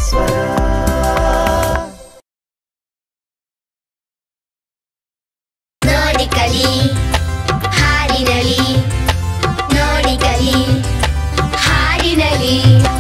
ಸ್ವರ ನೋಡಿ ಕಲಿ ಹಾಡಿನಲಿ ನೋಡಿ ಕಲಿ ಹಾಡಿನಲಿ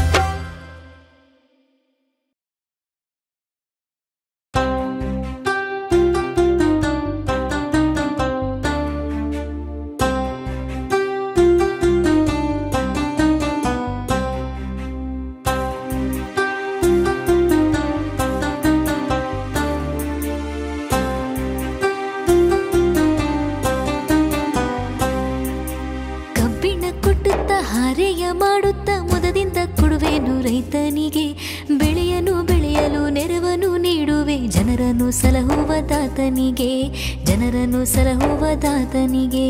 ಕಬ್ಬಿಣ ಕೊಟ್ಟುತ್ತ ಹಾರೆಯ ಮಾಡುತ್ತ ಮುದದಿಂದ ಕೊಡುವೆನು ರೈತನಿಗೆ ಬೆಳೆಯನು ಬೆಳೆಯಲು ನೆರವನು ನೀಡುವೆ ಜನರನ್ನು ಸಲಹುವ ದಾತನಿಗೆ ಜನರನ್ನು ಸಲಹುವ ದಾತನಿಗೆ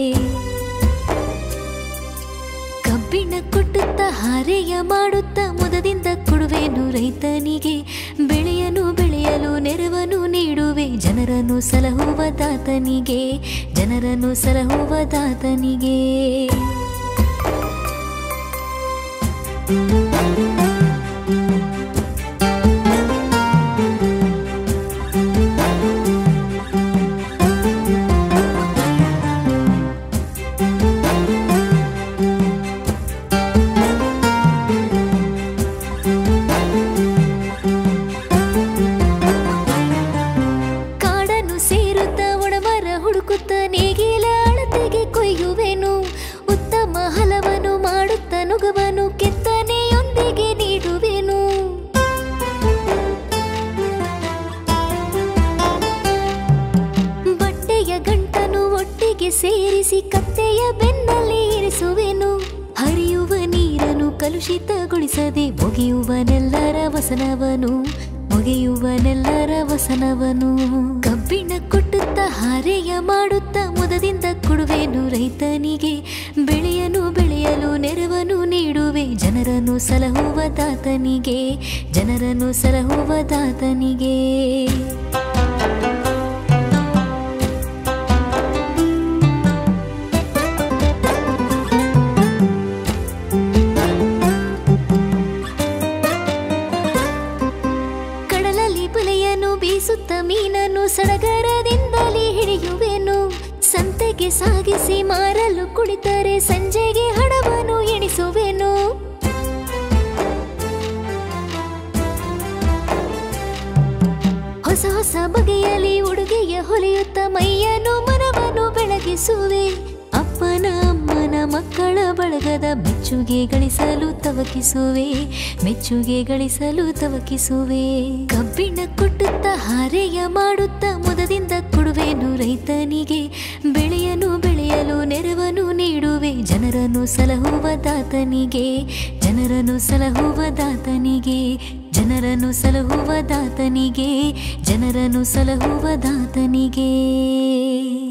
ಕಬ್ಬಿಣ ಕೊಟ್ಟುತ್ತ ಹಾರೆಯ ಮಾಡುತ್ತ ಮುದದಿಂದ ಕೊಡುವೆನು ರೈತನಿಗೆ ಬೆಳೆಯನು ಬೆಳೆಯಲು ನೆರವನು ನೀಡುವೆ ಜನರನ್ನು ಸಲಹುವ ದಾತನಿಗೆ ಜನರನ್ನು ಸಲಹುವ ದಾತನಿಗೆ ಕಾಡನ್ನು ಸೇರುತ್ತ ಒಣಮರ ಹುಡುಕುತ್ತ ನೇಗಿಲ ಅಳತೆಗೆ ಕೊಯ್ಯುವೆನು ಉತ್ತಮ ಹಲವನು ಮಾಡುತ್ತ ನುಗವನು ಕೆತ್ತನೆಯೊಂದಿಗೆ ನೀಡುವೆನು ಬಟ್ಟೆಯ ಗಂಟನು ಒಟ್ಟಿಗೆ ಸೇರಿಸಿ ಕತ್ತೆಯ ಬೆನ್ನಲ್ಲಿ ಇರಿಸುವೆನು ಹರಿಯುವ ನೀರನ್ನು ಕಲುಷಿತಗೊಳಿಸದೆ ಒಗೆಯುವನೆಲ್ಲರ ವಸನವನು ಒಗೆಯುವನೆಲ್ಲರ ವಸನವನು ಕಬ್ಬಿಣ ಕೊಟ್ಟುತ್ತ ಹಾರೆಯ ಮಾಡುತ್ತ ಮುದದಿಂದ ಕೊಡುವೆನು ರೈತನಿಗೆ ಬೆಳೆಯನು ಬೆಳೆಯಲು ನೆರವನು ನೀಡುವೆ ಜನರನ್ನು ಸಲಹುವ ದಾತನಿಗೆ ಜನರನ್ನು ಸಲಹುವ ದಾತನಿಗೆ ಕಡಲಲ್ಲಿ ಬಲೆಯನ್ನು ಬೀಸುತ್ತ ಮೀನನ್ನು ಸಡಗರದಿಂದಲೇ ಹಿಡಿಯುವೆನು ಸಂತೆಗೆ ಸಾಗಿಸಿ ಮಾರಲು ಕುಳಿತರೆ ಸಂಜೆಗೆ ಹಣವನ್ನು ಎಣಿಸುವೆನು ಹೊಸ ಹೊಸ ಬಗೆಯಲ್ಲಿ ಉಡುಗೆಯ ಹೊಲೆಯುತ್ತ ಮೈಯನ್ನು ಮನವನ್ನು ಬೆಳಗಿಸುವೆ ಅಪ್ಪನ ಅಮ್ಮನ ಮಕ್ಕಳ ಬಳಗದ ಮೆಚ್ಚುಗೆ ಗಳಿಸಲು ತವಕಿಸುವೆ ಮೆಚ್ಚುಗೆ ಗಳಿಸಲು ತವಕಿಸುವೆ ಕಬ್ಬಿಣ ಕೊಟ್ಟುತ್ತ ಹಾರೆಯ ಮಾಡುತ್ತ ಮುದದಿಂದ ಕೊಡುವೆನು ರೈತನಿಗೆ ಬೆಳೆಯನು ಬೆಳೆಯಲು ನೆರವನು ನೀಡುವೆ ಜನರನ್ನು ಸಲಹುವ ದಾತನಿಗೆ ಜನರನ್ನು ಸಲಹುವ ದಾತನಿಗೆ ಜನರನ್ನು ಸಲಹುವ ದಾತನಿಗೆ ಜನರನ್ನು ಸಲಹುವ ದಾತನಿಗೆ